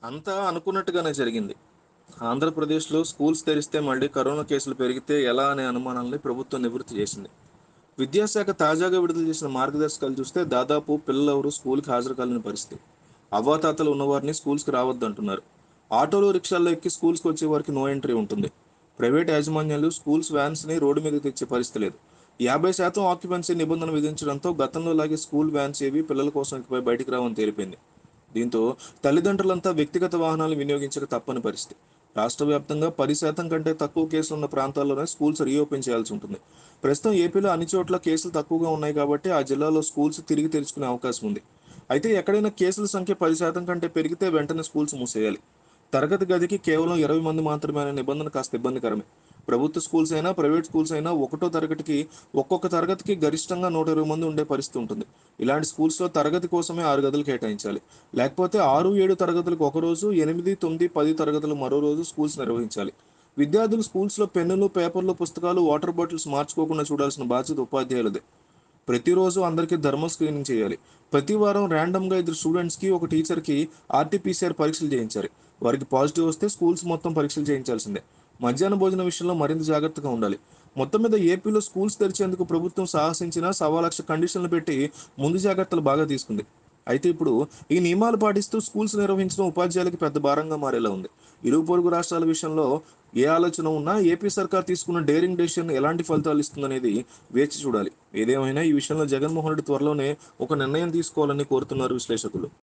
అంతా అనుకున్నట్టుగానే జరిగింది ఆంధ్రప్రదేశ్లో స్కూల్స్ తెరిస్తే మళ్ళీ కరోనా కేసులు పెరిగితే ఎలా అనే అనుమానాలని ప్రభుత్వం నివృత్తి చేసింది విద్యాశాఖ తాజాగా విడుదల చేసిన మార్గదర్శకాలు చూస్తే దాదాపు పిల్లలెవరూ స్కూల్కి హాజరు కాలేని పరిస్థితి అవ్వాతాతలు ఉన్నవారిని స్కూల్స్కి రావద్దు అంటున్నారు ఆటోలు రిక్షాల్లో ఎక్కి స్కూల్స్కి వచ్చే వారికి నో ఎంట్రీ ఉంటుంది ప్రైవేట్ యాజమాన్యాలు స్కూల్స్ వ్యాన్స్ని రోడ్డు మీద తెచ్చే పరిస్థితి లేదు యాభై శాతం ఆక్యుపెన్సీ నిబంధన విధించడంతో గతంలో లాగే స్కూల్ వ్యాన్స్ ఏవి పిల్లల కోసం ఇకపై బయటికి రావని తేలిపోయింది దీంతో తల్లిదండ్రులంతా వ్యక్తిగత వాహనాలు వినియోగించక తప్పని పరిస్థితి రాష్ట్ర వ్యాప్తంగా పది శాతం కంటే తక్కువ కేసులు ఉన్న ప్రాంతాల్లోనే స్కూల్స్ రీఓపెన్ చేయాల్సి ఉంటుంది ప్రస్తుతం ఏపీలో అన్ని చోట్ల కేసులు తక్కువగా ఉన్నాయి కాబట్టి ఆ జిల్లాలో స్కూల్స్ తిరిగి తెరుచుకునే అవకాశం ఉంది అయితే ఎక్కడైనా కేసుల సంఖ్య పది శాతం కంటే పెరిగితే వెంటనే స్కూల్స్ మూసేయాలి తరగతి గదికి కేవలం ఇరవై మంది మాత్రమే అనే నిబంధన కాస్త ఇబ్బందికరమే ప్రభుత్వ స్కూల్స్ అయినా ప్రైవేట్ స్కూల్స్ అయినా ఒకటో తరగతికి ఒక్కొక్క తరగతికి గరిష్టంగా నూట ఇరవై మంది ఉండే పరిస్థితి ఉంటుంది ఇలాంటి స్కూల్స్లో తరగతి కోసమే ఆరు గదులు కేటాయించాలి లేకపోతే ఆరు ఏడు తరగతులకు ఒక రోజు ఎనిమిది తొమ్మిది పది తరగతులు మరో రోజు స్కూల్స్ నిర్వహించాలి విద్యార్థులు స్కూల్స్లో పెన్నులు పేపర్లు పుస్తకాలు వాటర్ బాటిల్స్ మార్చుకోకుండా చూడాల్సిన బాధ్యత ఉపాధ్యాయులదే ప్రతిరోజు అందరికీ థర్మల్ స్క్రీనింగ్ చేయాలి ప్రతి వారం ర్యాండమ్గా ఇద్దరు స్టూడెంట్స్కి ఒక టీచర్కి ఆర్టీపీసీఆర్ పరీక్షలు చేయించాలి వారికి పాజిటివ్ వస్తే స్కూల్స్ మొత్తం పరీక్షలు చేయించాల్సిందే మధ్యాహ్న భోజన విషయంలో మరింత జాగ్రత్తగా ఉండాలి మొత్తం మీద ఏపీలో స్కూల్స్ తెరిచేందుకు ప్రభుత్వం సాహసించిన సవా లక్ష కండిషన్లు పెట్టి ముందు జాగ్రత్తలు బాగా తీసుకుంది అయితే ఇప్పుడు ఈ నియమాలు పాటిస్తూ స్కూల్స్ నిర్వహించడం ఉపాధ్యాయులకి పెద్ద భారంగా మారేలా ఉంది ఇరుగు పొరుగు రాష్ట్రాల విషయంలో ఏ ఆలోచన ఉన్నా ఏపీ సర్కార్ తీసుకున్న డేరింగ్ డెసిషన్ ఎలాంటి ఫలితాలు ఇస్తుందనేది వేచి చూడాలి ఏదేమైనా ఈ విషయంలో జగన్మోహన్ రెడ్డి త్వరలోనే ఒక నిర్ణయం తీసుకోవాలని కోరుతున్నారు విశ్లేషకులు